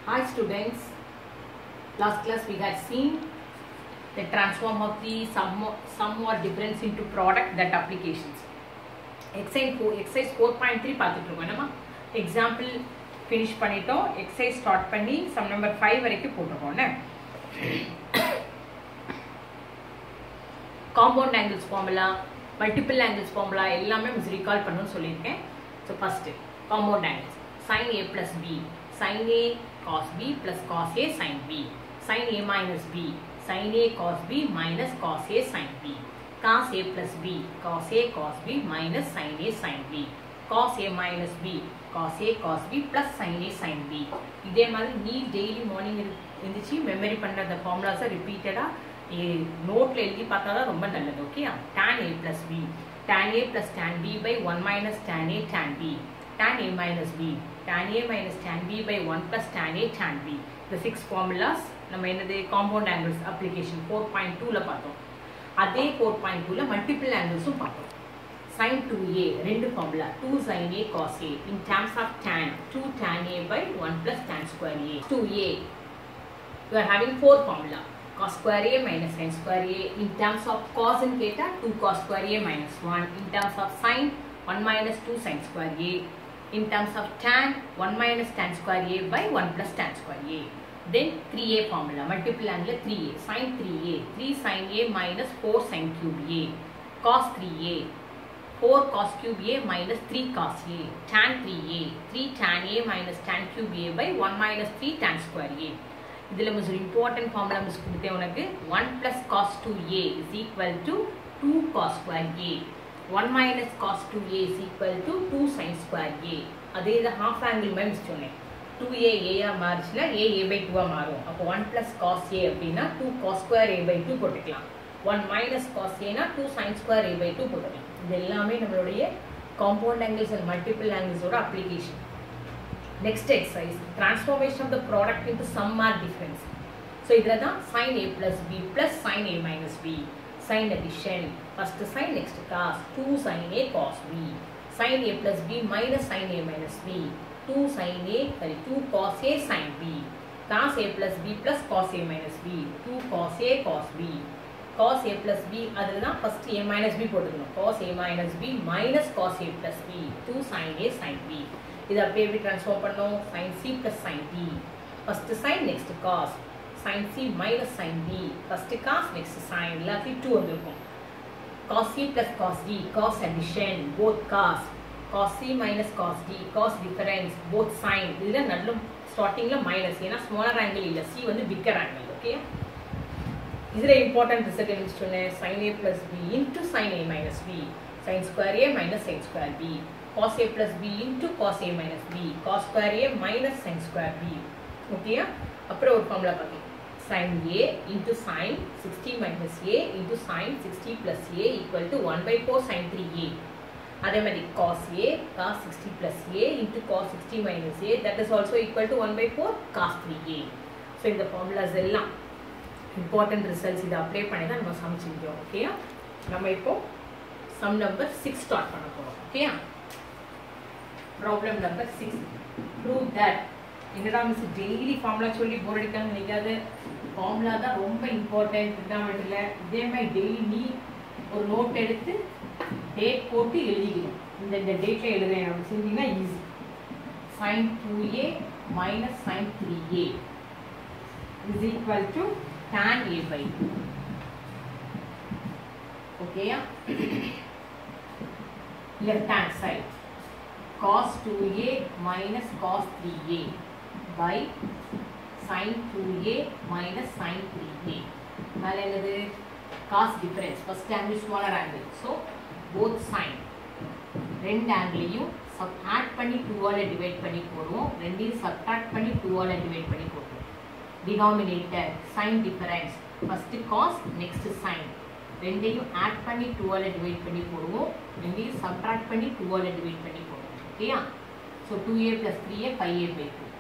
Hi students, last class we had seen the transform of the sum, sum or difference into product that applications. Exercise 4, exercise 4.3 பார்த்துட்டு இருக்கோம் நம்ம example finish பண்ணிட்டோம் exercise start பண்ணி sum number five வரைக்கும் போட்டிருக்கோம்ல compound angles formula multiple angles formula எல்லாமே miss recall பண்ணணும்னு சொல்லியிருக்கேன் so first compound angles sin A plus B sin A cos B plus cos A sin B sin A minus B sin A cos B minus cos A sin B cos A plus B cos A cos B minus sin A sin B cos A minus B cos A cos B plus sin A sin B இதே மாதிரி நீ daily morning இருந்துச்சு memory பண்ணுற அந்த ஃபார்முலாஸை ரிப்பீட்டடாக நோட்டில் எழுதி பார்த்தா தான் ரொம்ப நல்லது okay tan a plus b tan a plus tan b by 1 minus tan a tan b tan a minus b tan a minus tan b by 1 plus tan a tan b இந்த six formulas நம்ம என்னது compound angles application four point டூவில் பார்த்தோம் அதே four point டூவில் multiple ஆங்கிள்ஸும் பார்த்தோம் sin 2a ரெண்டு formula 2 sin a cos a in terms of tan 2 tan a by 1 plus tan square a 2a you are having four formula cos square a minus sin square a in terms of cos in theta 2 cos square a minus 1 in terms of sin 1 minus 2 sin square a in terms of tan 1 minus tan square a by 1 plus tan square a then 3a formula multiple angle 3a sin 3a 3 sin a minus 4 sin cube a cos 3a 4 cos cube a minus 3 cos a tan 3a 3 tan a minus tan cube a by 1 minus 3 tan square a இதில் miss ஒரு important formula miss கொடுத்தேன் உனக்கு one plus cos two A is equal to two cos square A one minus cos two A is equal to two sin square A அதே இதை half angle மாதிரி miss சொன்னேன் two A ஏயா மாறிச்சுன்னா ஏ ஏ by டூவாக மாறும் அப்போ ஒன் ப்ளஸ் காஸ் ஏ அப்படின்னா two cos square A by two போட்டுக்கலாம் ஒன் மைனஸ் காஸ் ஏனா two sin square A by two போட்டுக்கலாம் இது எல்லாமே நம்மளுடைய காம்பவுண்ட் ஆங்கிள்ஸ் அண்ட் மல்டிபிள் ஆங்கிள்ஸோட application next exercise transformation of the product into sum or difference so இதில் தான் sin a plus b plus sin a minus b sin addition first sin next cos 2 sin a cos b sin a plus b minus sin a minus b 2 sin a sorry 2 cos a sin b cos a plus b plus cos a minus b 2 cos a cos b cos a plus b அதில் தான் first a minus b போட்டுக்கணும் cos a minus b minus cos a plus b 2 sin a sin b இது அப்படியே எப்படி transform பண்ணோம் sin c plus sin d first sin next cos sin c minus sin d first cos next sin எல்லாத்தையும் 2 வந்திருக்கும் cos c plus cos d cos addition both cos cos c minus cos d cos difference both sin இதில் நல்ல ஸ்டார்டிங்கில் minus ஏன்னா smaller angle இல்லை C வந்து bigger angle okay இதில் important result என்ன சொன்னேன் sin a plus b into sin a minus b sin square a minus sin square b cos a plus b into cos a minus b cos square a minus sin square b ஓகேயா அப்புறம் ஒரு formula பார்க்கலாம் sin a into sin 60 minus a into sin 60 plus a equal to 1 by 4 sin 3a அதே மாதிரி cos a cos 60 plus a into cos 60 minus a that is also equal to 1 by 4 cos 3a so இந்த formulas எல்லாம் important results இதை apply பண்ணி தான் நம்ம some செஞ்சோம் ஓகேயா நம்ம இப்போ சம் நம்பர் சிக்ஸ் ஸ்டார்ட் பண்ண போகிறோம் ஓகேயா problem number six prove that என்னடா மிஸ் டெய்லி ஃபார்முலா சொல்லி போர் அடிக்காம நினைக்காது ஃபார்முலா தான் ரொம்ப இம்பார்ட்டன்ட் ட்ரிக்னாமெட்ரியில் இதே மாதிரி டெய்லி நீ ஒரு நோட் எடுத்து டேட் போட்டு எழுதிக்கணும் இந்த இந்த டேட்டில் எழுதுறேன் அப்படி செஞ்சீங்கன்னா easy sin two A minus sin three A is equal to tan a by 2 ஓகேயா left hand side cos 2a minus cos 3a by sin 2a minus sin 3a மேல என்னது cos difference first angle smaller angle so both sin ரெண்டு ஆங்கிளையும் sub add பண்ணி டூவால் divide பண்ணி போடுவோம் ரெண்டையும் subtract பண்ணி டூவால் டிவைட் பண்ணி போடுவோம் denominator sin difference first cos next sin ரெண்டையும் ஆட் பண்ணி டூவால் டிவைட் பண்ணி போடுவோம் ரெண்டையும் சப்ட்ராக்ட் பண்ணி டூவால் டிவைட் பண்ணி போடுவோம் ஓகேயா so two A plus three A five A by two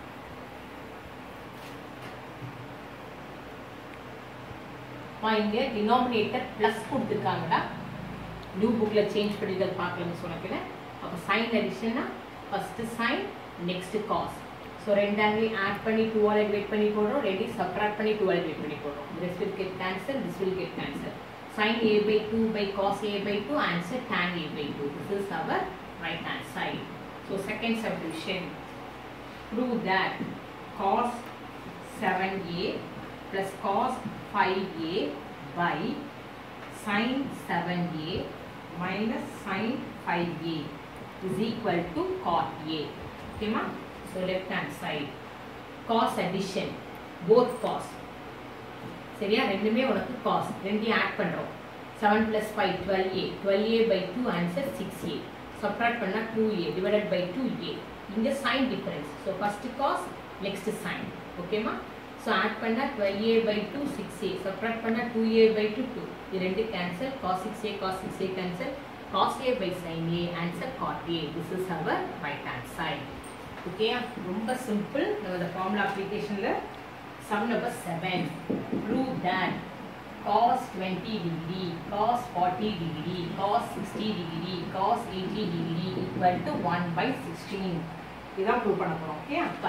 இங்கே டினாமினேட்டர் ப்ளஸ் கொடுத்துருக்காங்கடா நியூ புக்கில் சேஞ்ச் பண்ணிட்டு பார்க்கலன்னு சொன்னக்கில் அப்போ சைன் அடிஷன்னா first sin next cos so ரெண்டு ஆங்கிள் ஆட் பண்ணி டூவால் டிவைட் பண்ணி போடுறோம் ரெண்டையும் சப்ராக்ட் பண்ணி டூவால் டிவைட் பண்ணி போடுறோம் this will get cancel this will get cancel sin a by 2 by cos a by 2 answer tan a by 2 this is our right hand side so second subdivision prove that cos 7a plus cos 5a by sin 7a minus sin 5a is equal to cot a okay ma so left hand side cos addition both cos சரியா ரெண்டுமே உனக்கு cos ரெண்டையும் add பண்ணுறோம் seven plus five twelve A twelve A by two answer six A subtract பண்ணால் two A divided by two A இங்கே sin difference so first cos next sin ஓகேமா so add பண்ணால் twelve A by two six A subtract பண்ணால் two A by two two இது ரெண்டு cancel cos six A cos six A cancel cos A by sign A answer got A this is our right hand side okay ரொம்ப simple நம்ம இந்த formula அப்ளிகேஷனில் sum number 7 prove that cos 20 degree cos 40 degree cos 60 degree cos 80 degree equal to 1 by 16 இதான் prove பண்ண போறோம் okay அப்ப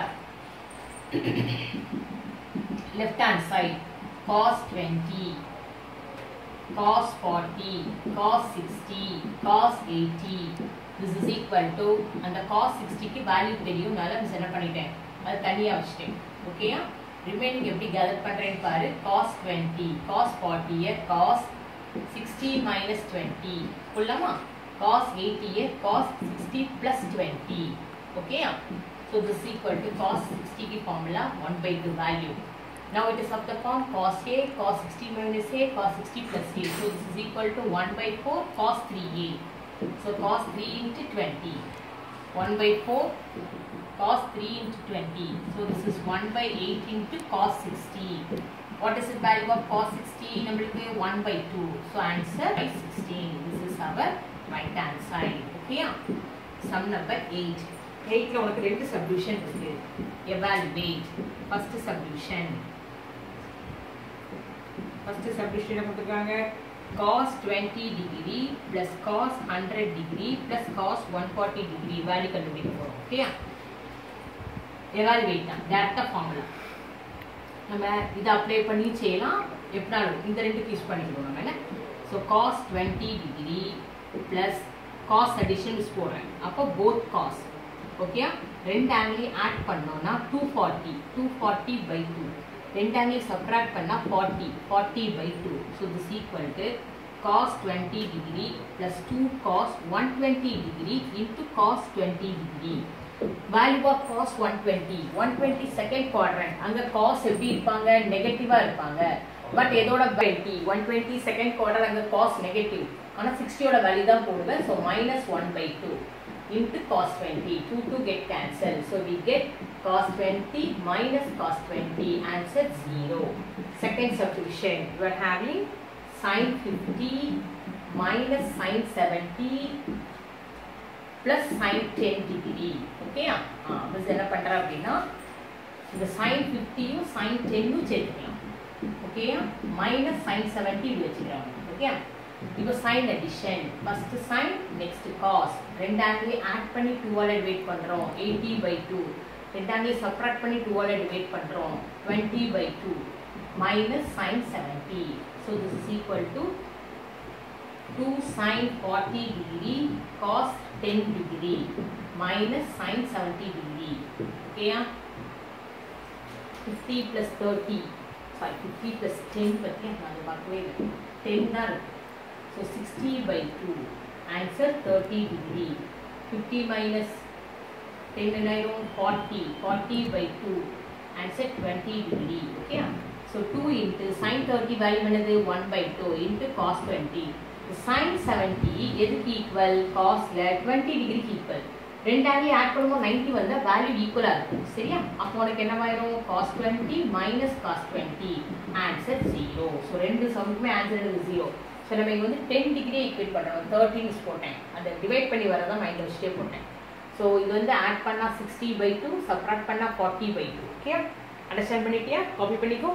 left hand side cos 20 cos 40 cos 60 cos 80 this is equal to அந்த cos 60 க்கு value தெரியும் நல்லா miss என்ன பண்ணிட்டேன் அது தனியா வச்சிட்டேன் ஓகேயா ரிமைனிங் எப்படி கேதர் பண்றேன்னு பாரு cos 20 cos 40 ய cos 60 minus 20 புரியுமா cos 80 ய cos 60 plus 20 ஓகேயா so this is equal to cos 60 की formula 1 by 2 value now it is of the form cos a cos 60 minus a cos 60 plus a so this is equal to 1 by 4 cos 3a so cos 3 into 20 1 by 4 cos 3 into 20. So this is 1 by 8 into cos 60. What is the value of cos 60? நம்மளுக்கு 1 by 2. So answer by 16. This is our right hand side. Okay? Sum number 8. 8ல உனக்கு ரெண்டு subdivision இருக்கு. Evaluate. First subdivision. First subdivision என்ன கொடுத்துருக்காங்க cos 20 degree plus cos 100 degree plus cos 140 degree value கண்டுபிடிக்க போறோம் ஓகேயா evaluate தான் டேரக்டாக ஃபார்முலா நம்ம இதை அப்ளை பண்ணி செய்யலாம் எப்படினாலும் இந்த ரெண்டுக்கு யூஸ் பண்ணிக்கிறோம் நம்ம என்ன so cos twenty degree plus cos additions போடுறேன் அப்போ போத் காஸ் ஓகே ரெண்டு ஆங்கிளையும் ஆட் பண்ணோம்னா two forty two forty by two ரெண்டு ஆங்கிளையும் சப்ராக்ட் பண்ணால் forty forty by two so this equal to cos twenty degree plus two cos one twenty degree into cos twenty degree value of cos one twenty one twenty second quadrant அங்கே cos எப்படி இருப்பாங்க நெகட்டிவாக இருப்பாங்க but எதோட twenty one twenty second quarter அங்கே cos negative ஆனால் சிக்ஸ்டியோட value தான் போடுவேன் so minus one by two into cos 20 2 2 get cancelled so we get cos 20 minus cos 20 answer 0 second substitution you are having sin 50 minus sin 70 plus sin 10 degree okay ஆ miss என்ன பண்ற அப்படின்னா இந்த sin 50 யும் sin 10 யும் சேர்த்துக்கலாம் okay minus sin 70 இப்படி வச்சுக்கலாம் ஓகே இப்போ sin addition first sign next cos ரெண்டு ஆங்கிளையும் ஆட் பண்ணி டூவால் டிவைட் பண்ணுறோம் எயிட்டி பை டூ ரெண்டு ஆங்கிளையும் சப்ராக்ட் பண்ணி டூவால் டிவைட் பண்ணுறோம் twenty by two minus sin seventy so this is equal to two sin forty degree cos ten degree minus sin seventy degree ஓகேயா fifty plus thirty sorry fifty plus ten பற்றி நான் பார்க்கவே இல்லை ten தான் இருக்கு So 60 by 2. Answer 30 degree. 50 minus 10 and I know 40. 40 by 2. Answer 20 degree. Okay. So 2 into sin 30 value என்னது 1 by 2 into cos 20. sin 70 எதுக்கு equal காஸ்ல 20 டிகிரிக்கு ஈக்குவல் ரெண்டு ஆங்கிள் ஆட் பண்ணும்போது 90 வந்தா வேல்யூ ஈக்குவலா இருக்கும் சரியா அப்போ உனக்கு என்னவாயிரும் cos 20 minus cos 20 answer 0 so ரெண்டு சம்க்குமே ஆன்சர் இருக்கு 0 ஸோ நம்ம இங்கே வந்து டென் டிகிரி ஈக்குவேட் பண்ணுறோம் தேர்ட்டின்ஸ் போட்டேன் அதை டிவைட் பண்ணி வரதான் மைண்டில் வச்சுட்டே போட்டேன் ஸோ இது வந்து ஆட் பண்ணால் சிக்ஸ்டி பை டூ சப்ராக்ட் பண்ணால் forty by two okay understand பண்ணிட்டியா காப்பி பண்ணிக்கோ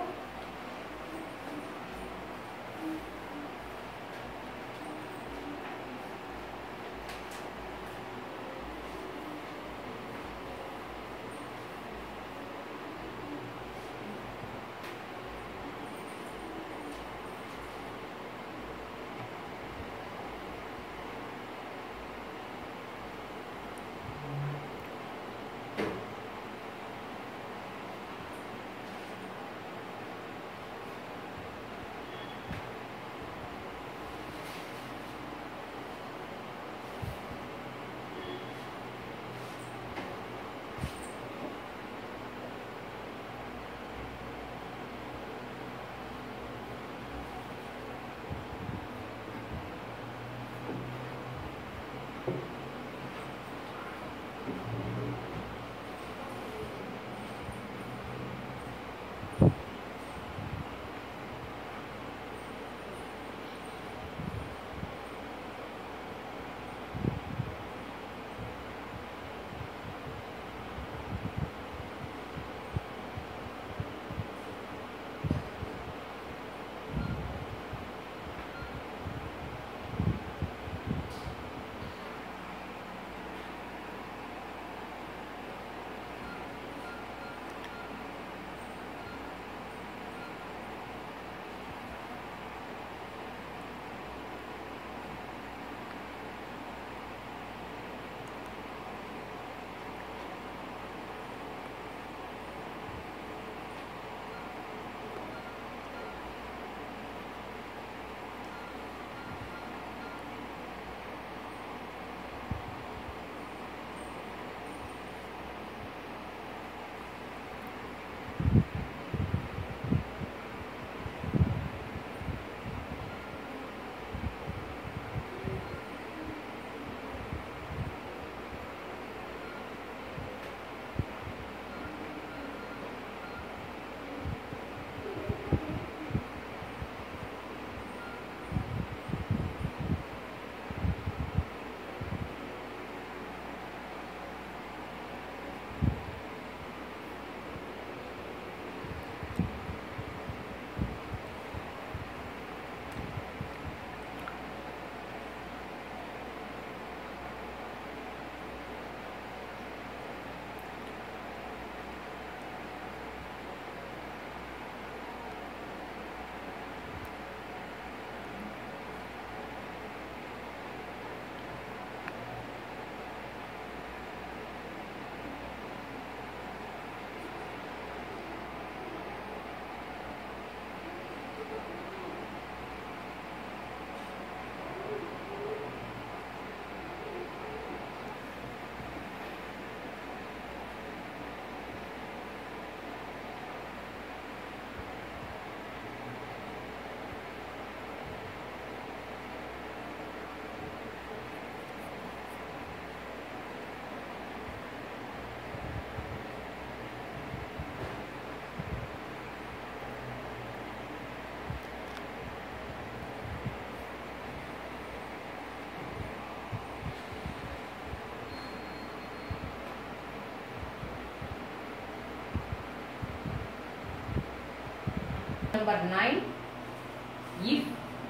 number 9 if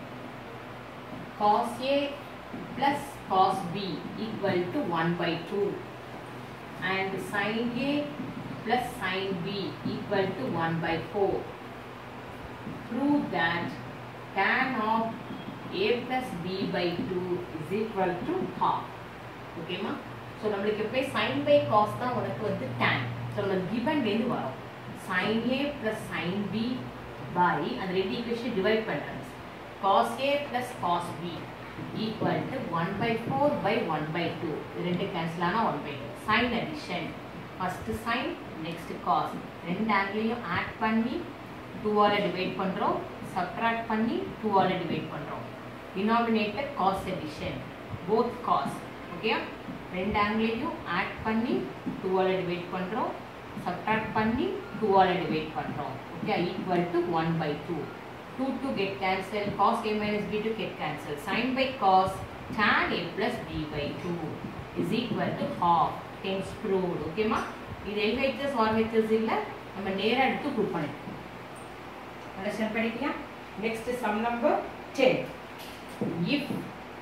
cos A plus cos B equal to 1 by 2 and sin A plus sin B equal to 1 by 4 prove that tan of A plus B by 2 is equal to half ஓகேமா so நம்மளுக்கு எப்போ sign by cos தான் உனக்கு வந்து tan so நம்ம கிவன்லேருந்து வரும் sin A plus sin B by அந்த ரெண்டு ஈக்குவேஷன் டிவைட் பண்ணுறது cos A plus cos B equal to one by four by one by two ரெண்டு கேன்சல் ஆனால் one by two sin addition first sin next cos ரெண்டு ஆங்கிளையும் add பண்ணி டூவால் divide பண்ணுறோம் சப்ட்ராக்ட் பண்ணி டூவால் டிவைட் பண்ணுறோம் denominator cos addition both cos okay ரெண்டு ஆங்கிளையும் ஆட் பண்ணி டூவால் டிவைட் பண்ணுறோம் சப்ட்ராக்ட் பண்ணி டூவால் டிவைட் பண்ணுறோம் okay equal to one by two two to get cancel cos A minus B to get cancel sin by cos tan a plus b by 2 is equal to half hence proved ஓகேமா இது LHS or HS இல்ல நம்ம நேரா எடுத்து prove பண்ணிட்டோம் understand பண்ணிட்டியா next sum number 10 if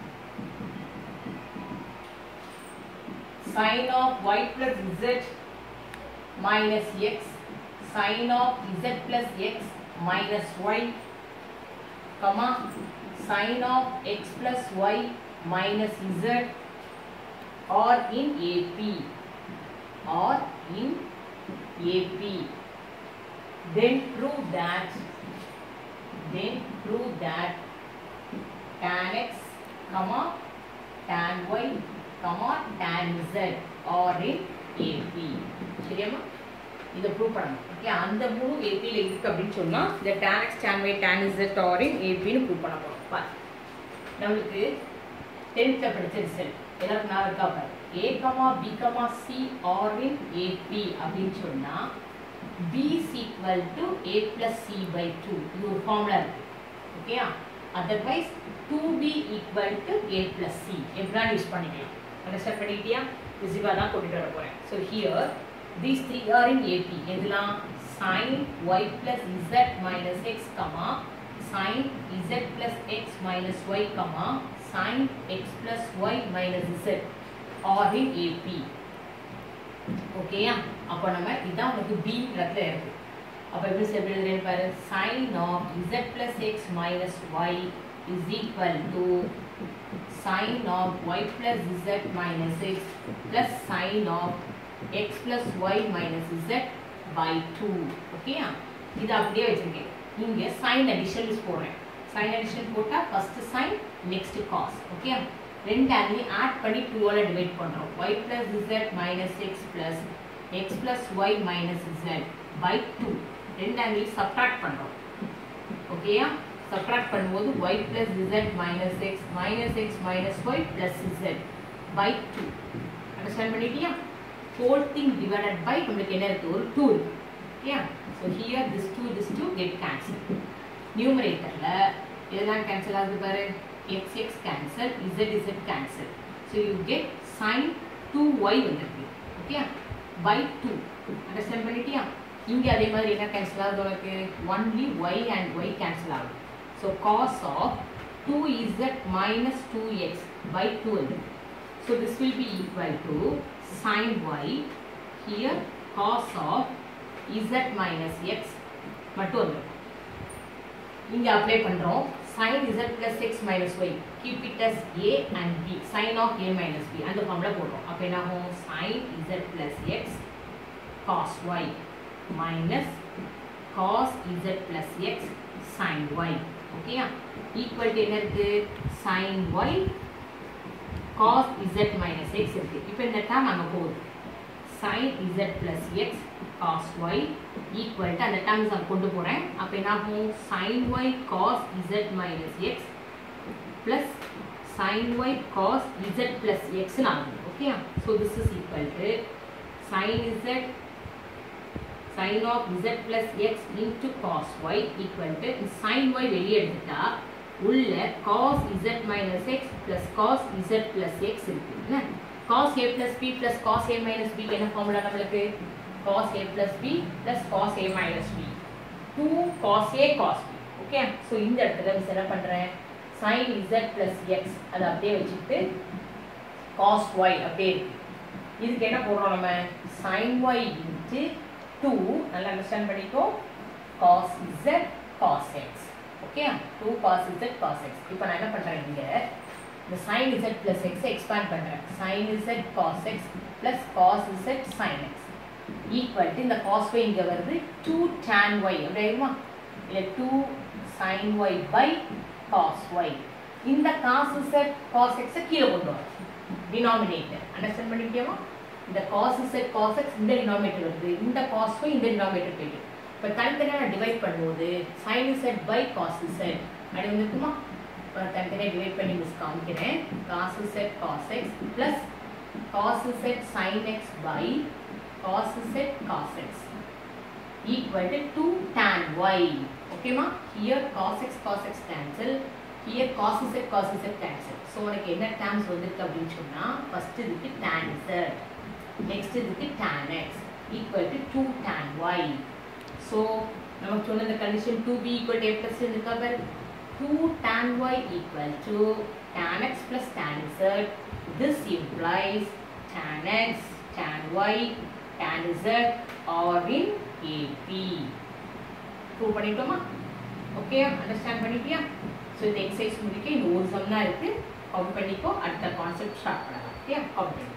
sin of y plus z minus x sin of z plus x minus y comma sin of x plus y minus z or in AP or in AP then prove that then prove that tan x comma tan y comma tan z or in AP சரியாமா இதை prove பண்ணணும் okay அந்த மூணு ஏபியில் இருக்கு அப்படின்னு சொன்னா இந்த tan x tan y tan z or in ஏபின்னு ப்ரூவ் பண்ண போறோம் பாரு நம்மளுக்கு டென்த்தில் படிச்ச ரிசல்ட் எல்லாருக்கும் நான் இருக்கா பாரு A comma B comma C are in AP அப்படின்னு சொன்னா B equal to A plus C by two இது ஒரு ஃபார்முலா இருக்கு ஓகேயா otherwise two B equal to A plus C எப்படிலாம் யூஸ் பண்ணிக்கலாம் அண்டர்ஸ்டாண்ட் பண்ணிக்கிட்டியா விசிவா தான் கொண்டுட்டு வர போறேன் so here these three are in AP எதுலாம் sin Y plus Z minus X comma sin z plus x minus y comma sin x plus y minus z or in AP ஓகேயா அப்போ நம்ம இதான் உனக்கு B இடத்துல இருக்கு அப்போ எப்படி எப்படி எழுதுறேன்னு பாரு sin of z plus x minus y is equal to sin of y plus z minus x plus sin of x plus y minus z by 2 ஓகேயா இது அப்படியே வச்சிருக்கேன் இங்க சைன் அடிஷன்ஸ் போடுறேன் சைன் அடிஷன் போட்டா first sign next cos okay ரெண்டு ஆங்கிளையும் add பண்ணி டூவால டிவைட் பண்றோம் y plus z minus x plus x plus y minus z by 2 ரெண்டு ஆங்கிளையும் சப்ட்ராக்ட் பண்றோம் ஓகேயா சப்ட்ராக்ட் பண்ணும்போது y plus z minus x minus x minus y plus z by 2 understand பண்ணிட்டியா whole thing divided by நம்மளுக்கு என்ன இருக்கு ஒரு 2 இருக்கு ஓகேயா So here this 2 this 2 get cancelled. Numeratorல இதெல்லாம் cancel ஆகுது பாரு x x cancel z z cancel. So you get sin 2y வந்திருக்கு ஓகே by 2 அண்டர்ஸ்டாண்ட் பண்ணிட்டியா இங்க அதே மாதிரி என்ன கேன்சல் ஆகுது உனக்கு only y and y cancel ஆகுது so cos of 2z minus 2x by 2 வந்திருக்கு So this will be equal to sin y here cos of z minus x மட்டும் வந்துடும் இங்க அப்ளை பண்றோம் sin z plus x minus y keep it as a and b sin of a minus b அந்த formula போடுறோம் அப்ப என்ன ஆகும் sin z plus x cos y minus cos z plus x sin y ஓகேயா equal to என்ன இருக்கு sin y cos z minus x இருக்கு இப்போ இந்த டேர்ம் அங்க போகுது sin z plus x cos y equal to அந்த டேர்ம்ஸ் நான் கொண்டு போறேன் அப்ப என்ன ஆகும் sin y cos z minus x plus sin y cos z plus x னு ஆகும் okay so this is equal to sin z sin of z plus x into cos y equal to sin y வெளியே எடுத்துட்டா உள்ள cos z minus x plus cos z plus x இருக்கு என்ன cos a plus b plus cos a minus b என்ன formula நம்மளுக்கு cos a plus b plus cos a minus b two cos A cos B okay so இந்த இடத்துல miss என்ன பண்ணுறேன் sine Z plus X அதை அப்படியே வச்சுக்கிட்டு cos Y அப்படியே இருக்கு இதுக்கு என்ன போடுறோம் நம்ம சைன் ஒய் இன்ட்டு டூ நல்லா அண்டர்ஸ்டாண்ட் பண்ணிக்கோ cos Z cos X okay two cos Z cos X இப்போ நான் என்ன பண்ணுறேன் இங்கே இந்த சைன் இசட் ப்ளஸ் எக்ஸை எக்ஸ்பேண்ட் பண்ணுறேன் sine Z cos X plus cos Z sine X equal to இந்த காஸ் ஒய் இங்கே வருது டூ டேன் ஒய் அப்படி ஆயிடுமா இல்லை two sine Y by cos Y இந்த காஸ் இசட் காஸ் எக்ஸை கீழே கொண்டு வரும் டினாமினேட்டர் அண்டர்ஸ்டாண்ட் பண்ணிக்கிட்டியாமா இந்த காஸ் இசட் காஸ் எக்ஸ் இந்த டினாமினேட்டர் வருது இந்த காஸ் ஒய் இந்த டினாமினேட்டர் போயிட்டு இப்போ தனித்தனியாக நான் டிவைட் பண்ணும்போது sine Z by cos Z அப்படி வந்துருக்குமா இப்போ தனித்தனியாக டிவைட் பண்ணி மிஸ் காமிக்கிறேன் cos Z cos X plus cos Z sine X by cos z cos x equal to 2 tan y okay ma here cos x cos x cancel here cos z cos z cancel so உனக்கு என்ன terms வந்திருக்கு அப்படின்னு சொன்னா first இதுக்கு tan z next இதுக்கு tan x equal to 2 tan y so நமக்கு சொன்ன இந்த condition 2b equal to a plus இருக்கா பாரு 2 tan y equal to tan x plus tan z this implies tan x tan y tan z are in AP. Prove பண்ணிட்டோமா okay understand பண்ணிட்டியா so இந்த exercise முடிக்க இந்த ஒரு sum தான் இருக்கு கவுண்ட் பண்ணிக்கோ அடுத்த கான்செப்ட் ஸ்டார்ட் பண்ணலாம் ஓகே கவுண்ட் பண்ணி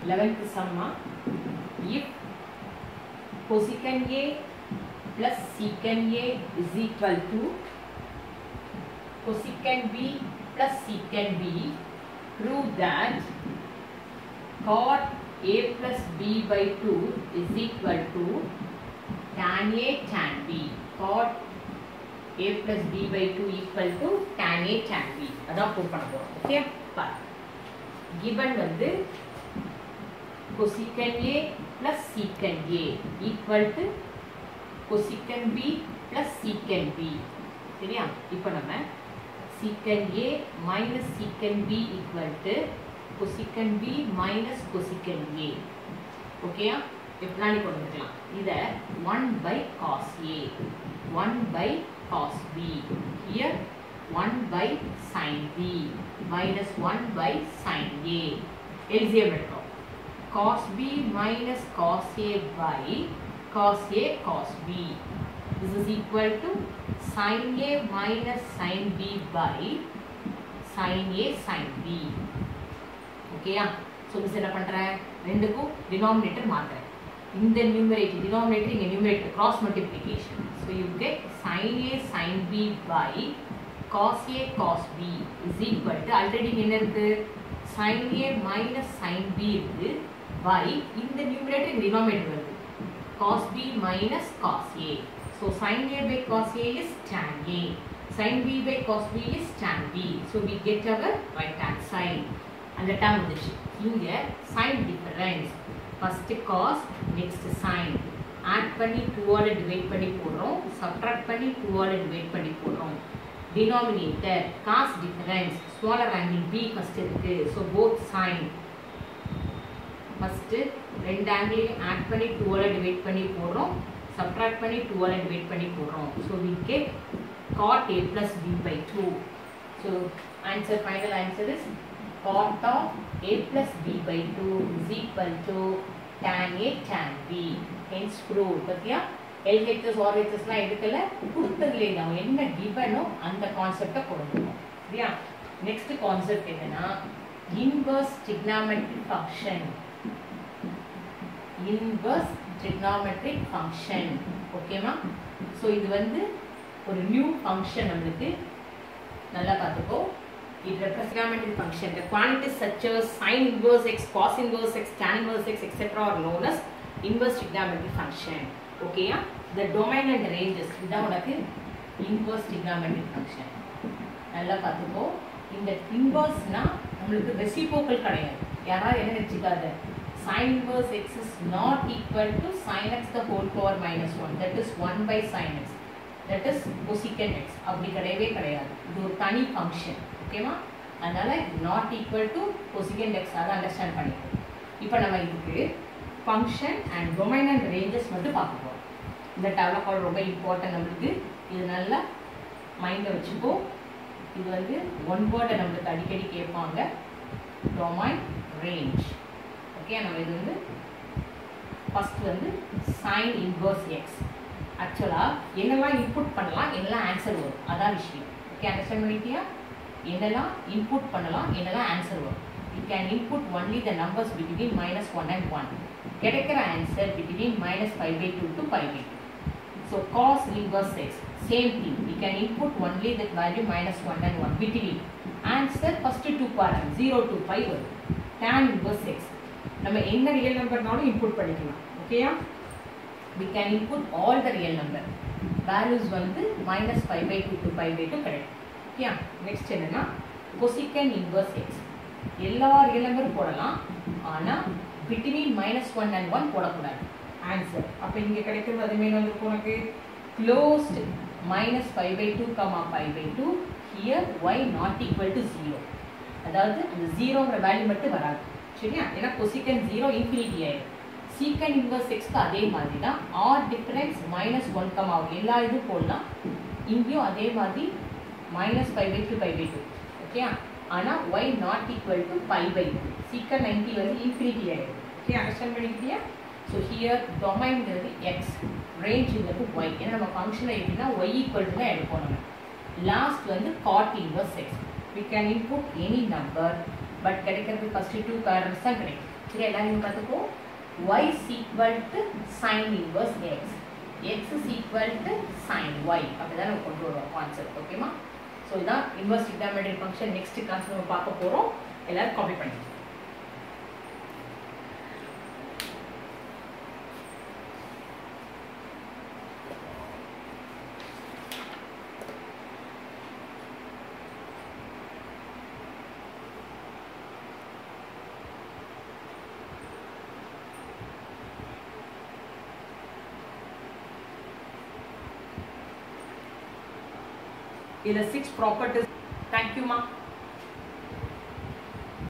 லெவன்த்து சம்மா if cosecant A plus secant A is equal to cosecant B plus secant B prove that cot A plus B by 2 is equal to tan A tan B cot A plus B by 2 equal to tan A tan B அதான் prove பண்ண போகிறோம் okay பாரு given வந்து cosecant A plus secant A equal to cosecant B plus secant B சரியா இப்போ நம்ம secant A minus secant B equal to cosecant B minus cosecant A ஓகேயா எப்படிலாம் நீ கொண்டு வந்துக்கலாம் இதை one by cos A one by cos B here one by sine B minus one by sign A LCM எடுக்கிறோம் cos b minus cos a by cos a cos b. This is equal to sin a minus sin b by sin a sin b. ஓகேயா so miss என்ன பண்ணுறேன் ரெண்டுக்கும் denominator மாற்றுறேன் இந்த numerator denominator இங்கே numerator cross multiplication so you get sin a sin b by cos a cos b is equal to already என்ன இருக்குது sin a minus sin b இருக்குது by இந்த numerator இந்த denominator வருது cos b minus cos a so sin a by cos a is tan a sin b by cos b is tan b so we get our right hand side அந்த term வந்துச்சு இங்க sin difference first cos next sin add பண்ணி 2 ஆல divide பண்ணி போடுறோம் subtract பண்ணி 2 ஆல divide பண்ணி போடுறோம் denominator cos difference smaller angle b first இருக்கு so both sin ஃபஸ்ட்டு ரெண்டு ஆங்கிளையும் ஆட் பண்ணி டூவால் டிவைட் பண்ணி போடுறோம் சப்ட்ராக்ட் பண்ணி டூவால் டிவைட் பண்ணி போடுறோம் so we get cot A plus B by two so answer final answer is cot of A plus B by two is equal to tan A tan B hence prove பத்தியா LHS ஆர்ஹெச்எஸ்லாம் எடுக்கல கொடுத்ததுலே நம்ம என்ன கிவனோ அந்த கான்செப்டை கொடுக்கணும் சரியா நெக்ஸ்ட் கான்செப்ட் என்னன்னா inverse trigonometric function inverse trigonometric function ஓகேவா ஸோ இது வந்து ஒரு நியூ ஃபங்க்ஷன் நம்மளுக்கு நல்லா பார்த்துக்கோ it represents trigonometric function the quantities such as sin inverse x cos inverse x tan inverse x etc are known as inverse trigonometric function ஓகேயா the domain and ranges இதான் உனக்கு inverse trigonometric function நல்லா பார்த்துக்கோ இந்த இன்வர்ஸ்னா நம்மளுக்கு reciprocal கிடையாது யாராவது என்ன நினச்சிக்காத sin inverse x is not equal to sin x the whole power minus 1 that is 1 by sin x that is cosecant x அப்படி கிடையவே கிடையாது இது ஒரு தனி ஃபங்க்ஷன் ஓகேவா அதனால not equal to cosecant x அதை அண்டர்ஸ்டாண்ட் பண்ணிக்கோ இப்போ நம்ம இதுக்கு function and domain and ranges மட்டும் பார்க்க போகிறோம் இந்த டெவலப் கால் ரொம்ப இம்பார்ட்டன்ட் நம்மளுக்கு இது நல்லா மைண்டில் வச்சுக்கோ இது வந்து ஒன் வேர்டை நம்மளுக்கு அடிக்கடி கேட்பாங்க டொமைன் ரேஞ்ச் ஓகே நம்ம இது வந்து ஃபஸ்ட் வந்து சைன் இன்வர்ஸ் எக்ஸ் ஆக்சுவலாக என்னெல்லாம் இன்புட் பண்ணலாம் என்னெல்லாம் ஆன்சர் வரும் அதான் விஷயம் ஓகே அண்டர்ஸ்டாண்ட் பண்ணிட்டியா என்னெல்லாம் இன்புட் பண்ணலாம் என்னெல்லாம் ஆன்சர் வரும் you can input only the numbers between minus one and one கிடைக்கிற answer between minus five by two to five by two so cos inverse X same thing we can input only that value minus one and one between answer first two பாருங்க zero to five வரும் tan inverse X நம்ம என்ன real நம்பர்னாலும் input பண்ணிக்கலாம் ஓகேயா we can input all the real number values வந்து minus 5 by 2 to 5 by 2 கிடைக்கும் okay next என்னன்னா cosecant inverse x எல்லா ரியல் நம்பரும் போடலாம் ஆனால் between minus one and one போடக்கூடாது ஆன்சர் அப்போ இங்கே கிடைக்கிறது அதுமே வந்து உனக்கு closed minus five by two comma five by two here Y not equal to zero அதாவது அந்த ஜீரோங்கிற வேல்யூ மட்டும் வராது சரியா ஏன்னா கொசிக்கன் ஜீரோ இன்ஃபினிட்டி ஆயிடும் சீக்கன் இன்வர்ஸ் எக்ஸ்க்கு அதே மாதிரி தான் ஆர் டிஃபரன்ஸ் மைனஸ் ஒன் கம் ஆகும் எல்லா இதுவும் போடலாம் இங்கேயும் அதே மாதிரி minus five by two five by two okay ஆனால் Y not equal to five by two secant ninety வந்து இன்ஃபினிட்டி ஆகிடும் ஓகே அண்டர்ஸ்டாண்ட் பண்ணிக்கிட்டியா ஸோ ஹியர் டொமைன்கிறது எக்ஸ் ரேஞ்சுங்கிறது ஒய் ஏன்னா நம்ம ஃபங்க்ஷனில் எப்படின்னா ஒய் ஈக்குவல் டு தான் எடுப்போம் நம்ம லாஸ்ட் வந்து cot inverse X we can input any number but கிடைக்கிறது ஃபஸ்ட்டு டூ பேரண்ட்ஸ் தான் கிடைக்கும் சரி எல்லாரும் பார்த்துக்கோ y is equal to sin inverse x x is equal to sin y அப்படிதான் நம்ம கொண்டு வருவோம் கான்செப்ட் ஓகேமா ஸோ இதான் inverse trigonometry function next class நம்ம பார்க்க போகிறோம் எல்லாரும் காப்பி பண்ணி இதில் சிக்ஸ் ப்ராப்பர்ட்டிஸ் தேங்க்யூமா